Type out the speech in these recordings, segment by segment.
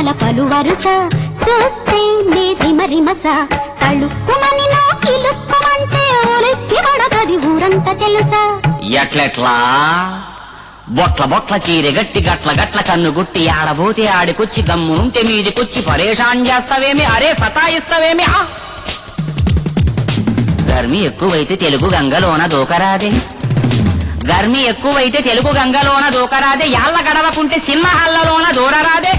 అందాల పలు వరుస చూస్తే నేతి మరిమస తళుక్కుమని నా కిలుక్కుమంటే ఒలిక్కి పడగది ఊరంతా తెలుసా ఎట్లెట్లా బొట్ల బొట్ల చీరె గట్టి గట్ల గట్ల కన్ను గుట్టి ఆడబోతే ఆడికొచ్చి గమ్మునుంటే మీదికొచ్చి పరేషాన్ చేస్తావేమి అరే సతాయిస్తావేమి ఆ! గర్మి ఎక్కువైతే తెలుగు గంగలోన దూకరాదే గర్మి ఎక్కువైతే తెలుగు గంగలోన దూకరాదే యాళ్ళ గడవకుంటే సినిమా హల్లలోన దూరరాదే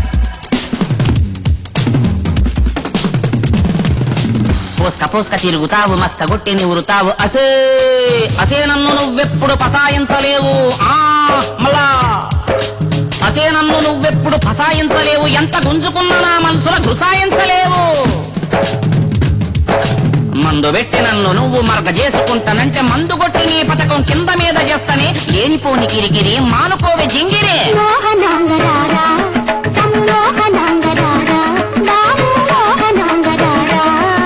పోస్క పోస్క తిరుగుతావు మస్క కొట్టి నివురుతావు అసే అసే నన్ను నువ్వెప్పుడు పసాయించలేవు ఆ మళ్ళా అసే నన్ను నువ్వెప్పుడు ఫసాయించలేవు ఎంత గుంజుకున్నా నా మనసుల గుసాయించలేవు మందు పెట్టి నన్ను నువ్వు మరక చేసుకుంటానంటే మందు కొట్టి నీ పథకం కింద మీద చేస్తానే లేనిపోని కిరికిరి మానుకోవే జింగిరే మోహనాంగరారా సమ్మోహనాంగరారా బాబు మోహనాంగరారా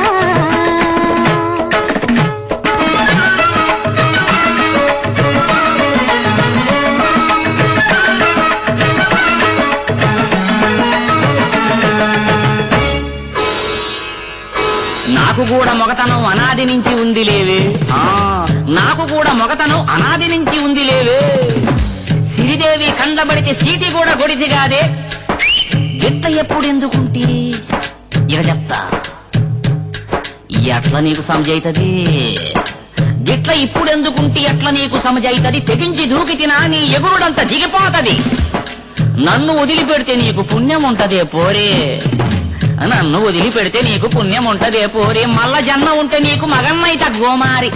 నాకు కూడా మొగతనం అనాది నుంచి ఉంది లేవే ఆ నాకు కూడా మొగతనం అనాది నుంచి ఉంది లేవే సిరిదేవి కండబడితే సీటి కూడా గొడిది కాదే గిట్ట ఎప్పుడు ఎందుకుంటే ఇక చెప్తా ఎట్లా నీకు సమజైతది గిట్ల ఇప్పుడు ఎందుకుంటే ఎట్లా నీకు సమజైతది తెగించి దూకి తినా నీ ఎగురుడంత దిగిపోతది నన్ను వదిలిపెడితే నీకు పుణ్యం ఉంటదే పోరే నన్ను వదిలిపెడితే నీకు పుణ్యం ఉంటదే పోరే మల్ల జన్మ ఉంటే నీకు మగన్నైత గోమారి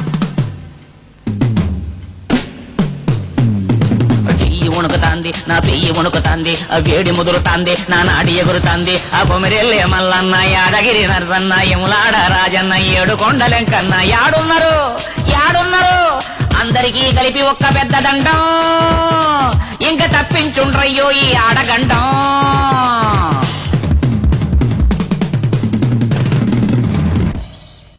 చెయ్యి వణుకుతాంది నా పెయ్యి వణుకుతాంది ఆ వేడి ముదురుతాంది నా నాడి ఎగురుతాంది ఆ కొమిరెల్లే మల్లన్న యాదగిరి నరసన్న యములాడ రాజన్న ఏడు కొండలెంకన్న యాడున్నారు యాడున్నారు అందరికీ కలిపి ఒక్క పెద్ద దండం ఇంక తప్పించుండ్రయ్యో ఈ ఆడగండం